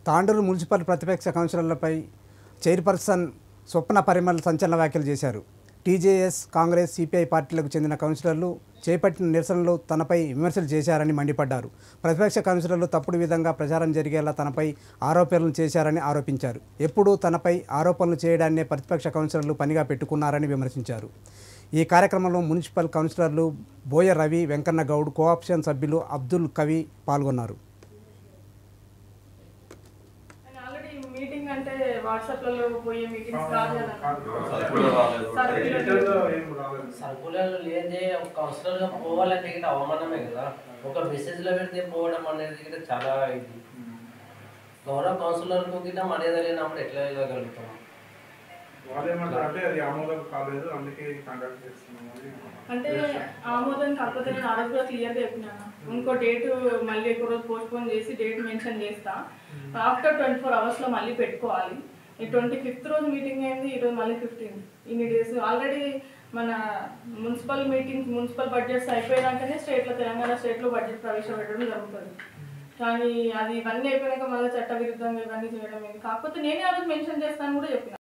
Tandur municipal ప్రతిపక్ష కౌన్సిలర్లపై chairperson స్వప్న పరిమల్ సంచలన వ్యాఖ్యలు చేశారు టీజేఎస్ కాంగ్రెస్ సిపిఐ పార్టీలకు చెందిన కౌన్సిలర్లు చేపట్టిన నిరసనలు తనపై విమర్శలు చేశారని మండిపడ్డారు ప్రతిపక్ష కౌన్సిలర్లు తప్పుడు విధంగా ప్రచారం జరిగేలా తనపై ఆరోపణలు చేశారని ఆరోపించారు ఎప్పుడూ తనపై ఆరోపణలు చేయడాన్నే ప్రతిపక్ష కౌన్సిలర్లు పనిగా పెట్టుకున్నారని విమర్శించారు ఈ కార్యక్రమంలో మున్సిపల్ కౌన్సిలర్లు బోయ రవి వెంకన్న గౌడ్ కోఆప్షన్ సభ్యులు అబ్దుల్ కవి పాల్గొన్నారు అండ్ ఆల్రెడీ మీటింగ్ అంటే వాట్సాప్లలో పోయే మీటింగ్స్ కాదు కదా సర్కులర్ లేదే ఒక కౌన్సిలర్ గా పోవాలంటే ఇక్కడ అవమానమే కదా ఒక మెసేజ్ లో పెడితే పోవడం అనేది ఇక్కడ చాలా ఇది గౌరవ కౌన్సిలర్ కు గిట్ట మర్యాద లేనప్పుడు ఎట్లా వెళ్ళగలుగుతాం వాళ్ళు ఏమంటారు అంటే అది ఆమోదం కాలేదు అందుకే కాంటాక్ట్ చేస్తున్నాం అని అంటే ఆమోదం కాకపోతే నేను ఆ రోజు కూడా క్లియర్గా చెప్పినాను ఇంకో డేట్ మళ్ళీ ఒక రోజు పోస్ట్ పోన్ చేసి డేట్ మెన్షన్ చేస్తా ఆఫ్టర్ ట్వంటీ ఫోర్ అవర్స్లో మళ్ళీ పెట్టుకోవాలి ఈ ట్వంటీ ఫిఫ్త్ రోజు మీటింగ్ అయింది ఈ రోజు మళ్ళీ ఫిఫ్టీన్త్ ఇన్ని డేస్ ఆల్రెడీ మన మున్సిపల్ మీటింగ్స్ మున్సిపల్ బడ్జెట్స్ అయిపోయినాకనే స్టేట్లో తెలంగాణ స్టేట్లో బడ్జెట్ ప్రవేశపెట్టడం జరుగుతుంది కానీ అది ఇవన్నీ అయిపోయినాక మళ్ళీ చట్ట విరుద్ధంగా ఇవన్నీ చేయడం ఏంటి కాకపోతే నేనే ఆ రోజు మెన్షన్ చేస్తాను కూడా చెప్పిన